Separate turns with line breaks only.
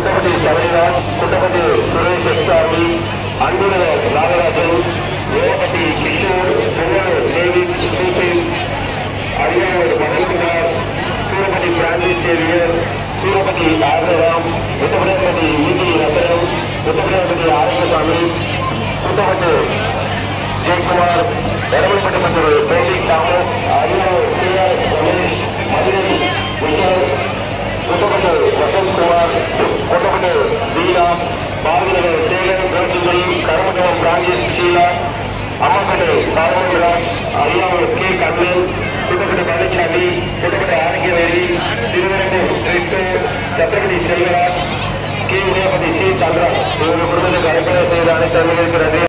Kuttappatti Sabariraj Kuttapatti Suresh SRV அன்புடைய Nagarajan Velappatti Kishore Pongalur David Susain Ariyavur Magankumar Surappatti Francis Xavier Surappatti ஆர்வராம் உத்தரப்பிரதேசபதி ஈடி ரத்தனம் உத்தரப்பிரதேசபதி ஆரோக்கியசாமி குட்டப்பட்டு ஜெயக்குமார் எரவல்பட்டு மற்றும் பேடி Thomas Ariyavur K R Ramesh Madurai Vishal Kuttappattu Vasanthkumar Kuttappattu Veera Bharathinagar Sekar Kottungudi Karumandalam Rajesh Sheela Ammakkattu Paramaraj Ariyavur K Kannan Kuttappattu Palanisamy Kuttappattu Arokkiyaveli Thiruverumbur கிறிஸ்து சத்திரபதி செல்வராஜ் கே உதயபதி சி சந்திரா இவர்கள் குடும்பத்துக்கு அழைப்பதை செய்த அனைத்து நன்றி